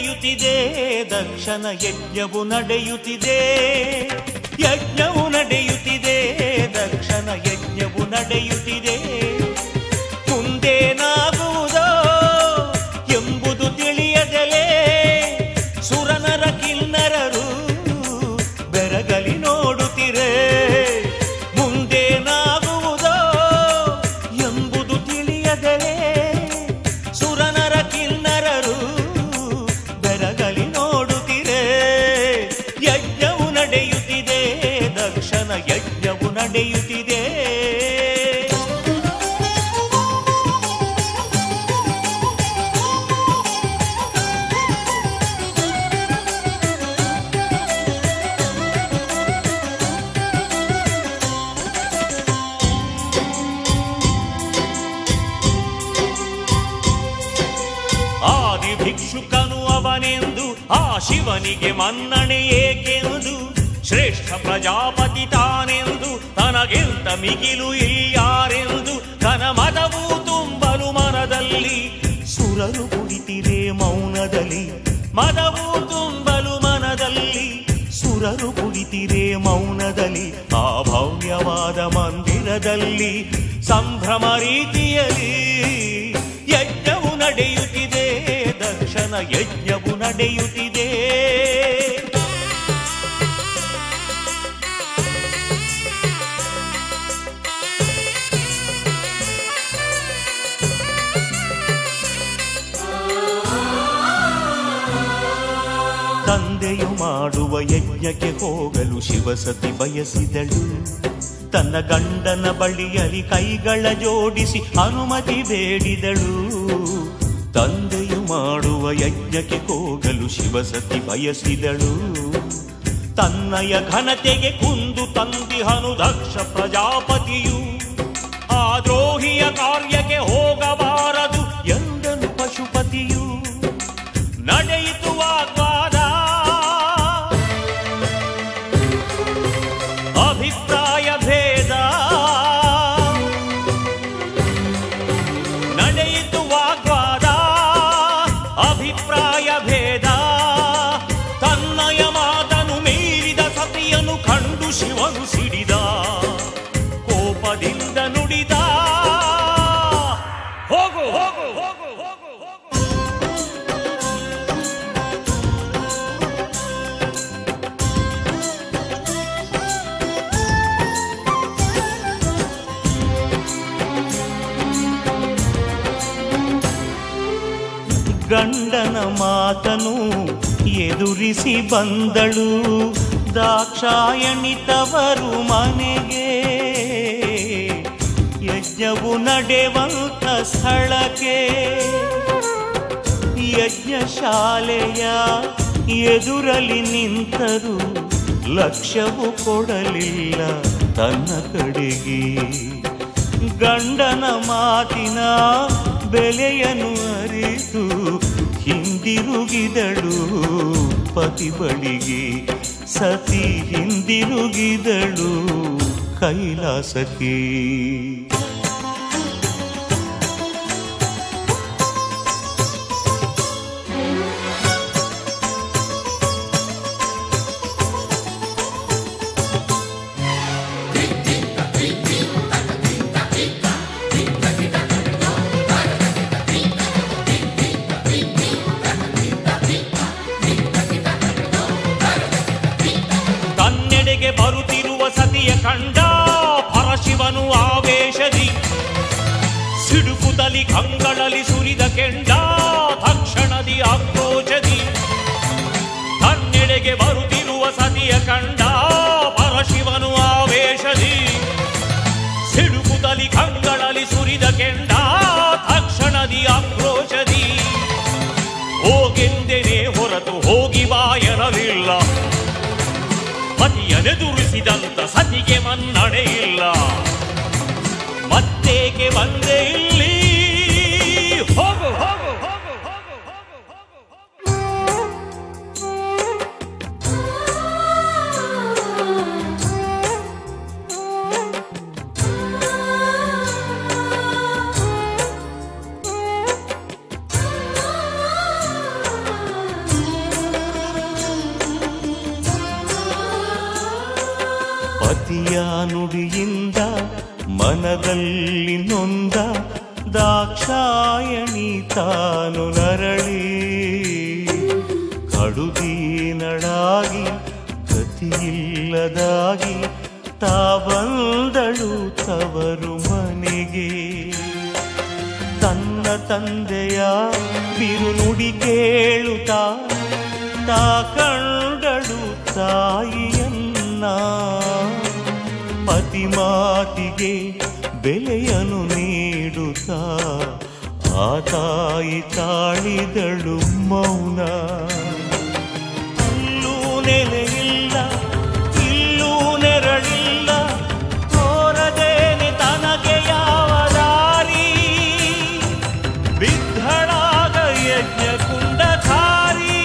ನಡೆಯುತ್ತಿದೆ ದಕ್ಷನ ಯಜ್ಞವು ನಡೆಯುತ್ತಿದೆ ಯಜ್ಞವು ನಡೆಯುತ್ತಿದೆ ದಕ್ಷನ ಯಜ್ಞವು ನಡೆಯುತ್ತಿದೆ ಮುಂದೇನಾಗುವುದೋ ಎಂಬುದು ತಿಳಿಯದಲೇ ಸುರನರ ಕಿನ್ನರರು ಬೆರಗಲಿ ನೋಡುತ್ತಿರೆ ಮುಂದೇನಾಗುವುದೋ ಎಂಬುದು ತಿಳಿಯದಲೇ ಸುರನರ ಕಿನ್ನರರು ಬೆರಗಲಿ ನೋಡುತ್ತಿರೆ ಯಜ್ಞವು ನಡೆಯುತ್ತಿದೆ ದಕ್ಷನ ಯಜ್ಞವು ನಡೆಯುತ್ತಿದೆ ಆದಿ ಭಿಕ್ಷುಕನು ಅವನೆಂದು ಆ ಶಿವನಿಗೆ ಮನ್ನಣೆ ಏಕೆಂದು ಶ್ರೇಷ್ಠ ಪ್ರಜಾಪತಿ ತಾನೆಂದು ತನಗಿಂತ ಮಿಗಿಲು ಇಲ್ಯಾರೆಂದು ಘನ ಮದವು ತುಂಬಲು ಮನದಲ್ಲಿ ಸುರರು ಕುಳಿತಿರೆ ಮೌನದಲ್ಲಿ ಮದವು ತುಂಬಲು ಮನದಲ್ಲಿ ಸುರರು ಕುಳಿತಿರೆ ಮೌನದಲ್ಲಿ ಆ ಭವ್ಯವಾದ ಮಂದಿರದಲ್ಲಿ ಸಂಭ್ರಮ ರೀತಿಯಲ್ಲಿ ಯಜ್ಞವು ನಡೆಯುತ್ತಿದೆ ದಕ್ಷನ ಯಜ್ಞವು ನಡೆಯುತ್ತಿದೆ ತಂದೆಯು ಮಾಡುವ ಯಜ್ಞಕ್ಕೆ ಹೋಗಲು ಶಿವಸತಿ ಬಯಸಿದಳು ತನ್ನ ಗಂಡನ ಬಳಿಯಲ್ಲಿ ಕೈಗಳ ಜೋಡಿಸಿ ಅನುಮತಿ ಬೇಡಿದಳು ತಂದೆಯು ಮಾಡುವ ಯಜ್ಞಕ್ಕೆ ಹೋಗಲು ಶಿವಸತಿ ಬಯಸಿದಳು ತನ್ನಯ ಘನತೆಗೆ ಕುಂದು ತಂದಿಹನು ದಕ್ಷ ಪ್ರಜಾಪತಿಯು ಆ ದ್ರೋಹಿಯ ಕಾರ್ಯಕ್ಕೆ ಹೋಗಬಾರದು ಎಂದನು ಪಶುಪತಿಯು ನಡೆಯಿತು ವಾಗ್ವಾದ ಅಭಿಪ್ರಾಯ ಭೇದ ನಡೆಯಿತು ವಾಗ್ವಾದ ಅಭಿಪ್ರಾಯ ಭೇದ ತನ್ನಯ ಮಾತನು ಮೀರಿದ ಸತಿಯನು ಕಂಡು ಶಿವನು ಸಿಡಿದ ಕೋಪದಿಂದ ನುಡಿದ ಹೋಗು ಹೋಗು ಹೋಗು ಹೋಗು ಹೋಗು ಗಂಡನ ಮಾತನು ಎದುರಿಸಿ ಬಂದಳು ದಾಕ್ಷಾಯಣಿ ತವರು ಮನೆಗೆ ಯಜ್ಞವು ನಡೆವಂತ ಸ್ಥಳಕ್ಕೆ ಯಜ್ಞಶಾಲೆಯ ಎದುರಲಿ ನಿಂತರು ಲಕ್ಷ್ಯವು ಕೊಡಲಿಲ್ಲ ತನ್ನ ಕಡೆಗೆ ಗಂಡನ ಮಾತಿನ ಬೆಲೆಯನ್ನು ಅರಿತು ಹಿಂದಿರುಗಿದಳು ಪತಿ ಬಳಿಗೆ ಸತಿ ಹಿಂದಿರುಗಿದಳು ಕೈಲಾಸಕ್ಕೆ ತನ್ನೆಡೆಗೆ ಬರುತ್ತಿರುವ ಸತಿಯ ಕಂಡ ಪರಶಿವನು ಆವೇಶದಿ ಸಿಡುಕುತಲಿ ಕಂಗಳಲಿ ಸುರಿದ ಕೆಂಡ ತಕ್ಷಣದಿ ಆಕ್ರೋಶದಿ ತನ್ನೆಡೆಗೆ ಬರುತ್ತಿರುವ ಸತಿಯ ಕಂಡ ಪರಶಿವನು ಆವೇಶದಿ ಸಿಡುಕುತಲಿ ಕಂಗಳಲಿ ಸುರಿದ ಕೆಂಡ ತಕ್ಷಣದಿ ಆಕ್ರೋಶದಿ ಹೋಗೆಂದೆನೆ ಹೊರತು ಹೋಗಿ ಬಾಯನವಿಲ್ಲ ಪತಿಯನೆದುರಿಸಿದಂತ ಸತಿಗೆ ಮನ್ನಣೆ ಇಲ್ಲ ಮತ್ತೇಕೆ ಬಂದೆ ಇಲ್ಲಿ ಹೋಗು ಹೋಗು ಹೋಗು ಹೋಗು ಹೋಗು ಹೋಗು ಹೋಗು ಆ ಪತಿಯ ನುಡಿಯಿಂದ ಮನದಲ್ಲಿ ನೊಂದ ದಾಕ್ಷಾಯಣಿ ತಾನು ನರಳಿ ಕಡುದೀನಳಾಗಿ ಗತಿಯಿಲ್ಲದಾಗಿ ತಾ ಬಂದಳು ತವರು ಮನೆಗೆ ತನ್ನ ತಂದೆಯ ಬಿರುನುಡಿ ಕೇಳುತ್ತಾ ತಾ ಕಂಡಳು ತಾಯಿಯನ್ನ ಪತಿ ಮಾತಿಗೆ ಬೆಲೆಯನ್ನು ನೀಡುತ್ತಾ ಆ ತಾಯಿ ತಾಳಿದಳು ಮೌನ ಅಲ್ಲೂ ನೆಲೆಯಿಲ್ಲ ಇಲ್ಲೂ ನೆರಳಿಲ್ಲ ತೋರದೇನೆ ತನಗೆ ಯಾವ ದಾರಿ ಬಿದ್ಧಳಾಗ ಯಜ್ಞ ಕುಂಡಧಾರಿ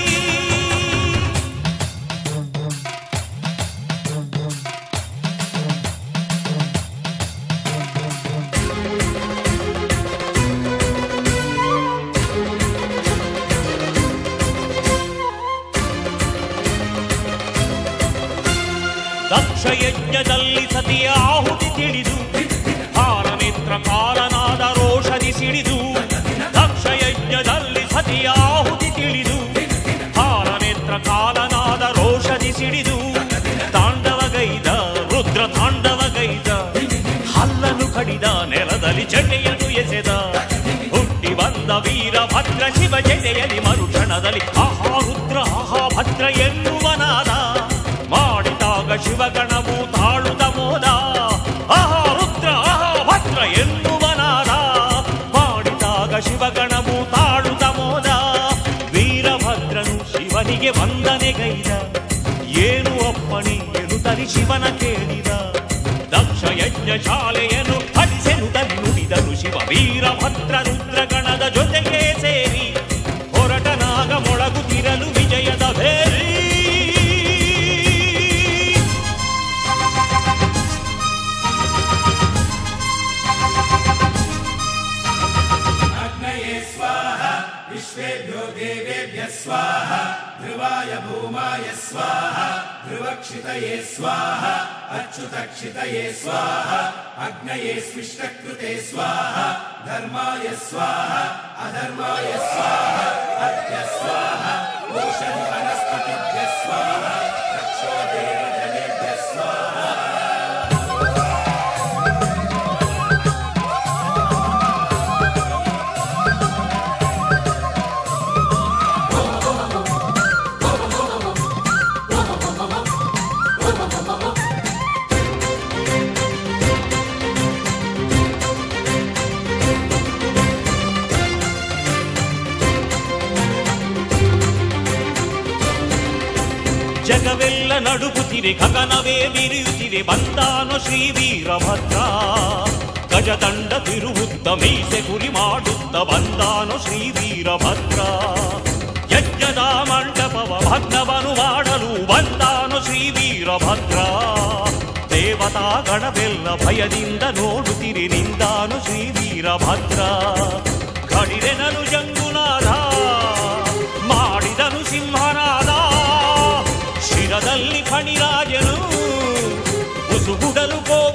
ದಕ್ಷ ಯಜ್ಞದಲ್ಲಿ ಸತಿಯ ಆಹುತಿ ತಿಳಿದು ಕಾಲನೇತ್ರ ಕಾಲನಾದ ರೋಷದಿ ಸಿಡಿದು ದಕ್ಷ ಯಜ್ಞದಲ್ಲಿ ಸತಿಯ ಆಹುತಿ ತಿಳಿದು ಕಾಲನೇತ್ರ ಕಾಲನಾದ ರೋಷದಿ ಸಿಡಿದು ತಾಂಡವಗೈದ ರುದ್ರ ತಾಂಡವಗೈದ ಹಲ್ಲನ್ನು ಕಡಿದ ನೆಲದಲ್ಲಿ ಜಟೆಯನ್ನು ಎಸೆದ ಹುಟ್ಟಿ ಬಂದ ವೀರ ಭದ್ರ ಶಿವ ಜಟೆಯಲ್ಲಿ ಮರುಕ್ಷಣದಲ್ಲಿ ಆಹಾ ರುದ್ರ ಆಹಾ ಭದ್ರ ಎನ್ನುವನಾದ ಮಾಡಿದಾಗ ಶಿವಗಣವು ತಾಳುದ ಮೋದ ಆಹಾ ರುದ್ರ ಆಹಾ ಭದ್ರ ಎನ್ನುವನಾದ ಮಾಡಿದಾಗ ಶಿವಗಣವು ತಾಳುದ ಮೋದ ವೀರಭದ್ರನು ಶಿವನಿಗೆ ವಂದನೆಗೈದ ಏನು ಅಪ್ಪಣೆ ಎನ್ನುತ್ತಲಿ ಶಿವನ ಕೇಳಿದ ದಕ್ಷ ಯಜ್ಞ ಶಾಲೆಯನ್ನು ಹರಿಸೆನು ತಲಿ ನುಡಿದನು ಶಿವ ವೀರಭದ್ರ ರುದ್ರಗಣದ ಜೊತೆಗೆ ಸೇರಿ ಹೊರಟನಾಗ ಮೊಳಗುತ್ತಿರಲು ವಿಜಯದ ಬೇರಿ अग्नये स्वाहा विश्वेभ्यो देवेभ्यः स्वाहा ध्रुवाय भूमाय स्वाहा ध्रुवक्षितये स्वाहा अच्युतक्षितये स्वाहा अग्नये स्विष्टकृते स्वाहा धर्माय स्वाहा अधर्माय स्वाहा अद्य स्वाहा ओषधि वनस्पतिभ्यः स्वाहा रक्षो देवजनेभ्यः स्वाहा ಜಗವೆಲ್ಲ ನಡುಗುತ್ತಿವೆ ಗಗನವೇ ಮಿರಿಯುತ್ತಿವೆ ಬಂದಾನು ಶ್ರೀ ವೀರಭದ್ರ ಗಜದಂಡ ತಿರುವುತ್ತ ಮೀಸೆ ಗುರಿ ಮಾಡುತ್ತ ಬಂದಾನು ಶ್ರೀ ವೀರಭದ್ರ ಯಜ್ಞದ ಮಂಟಪವ ಭಗ್ನವನು ಮಾಡಲು ಬಂದಾನು ಶ್ರೀ ವೀರಭದ್ರ ದೇವತಾ ಗಣವೆಲ್ಲ ಭಯದಿಂದ ನೋಡುತ್ತಿರಿ ನಿಂದಾನು ಶ್ರೀ ವೀರಭದ್ರ ಕಡಿರೆನನು ಜಂಗುನಾಥ ಮಾಡಿದನು ಸಿಂಹನಾದ ಶಿರದಲ್ಲಿ ಫಣಿರಾಜನು ಉಸುಗುಡಲು ಕೋ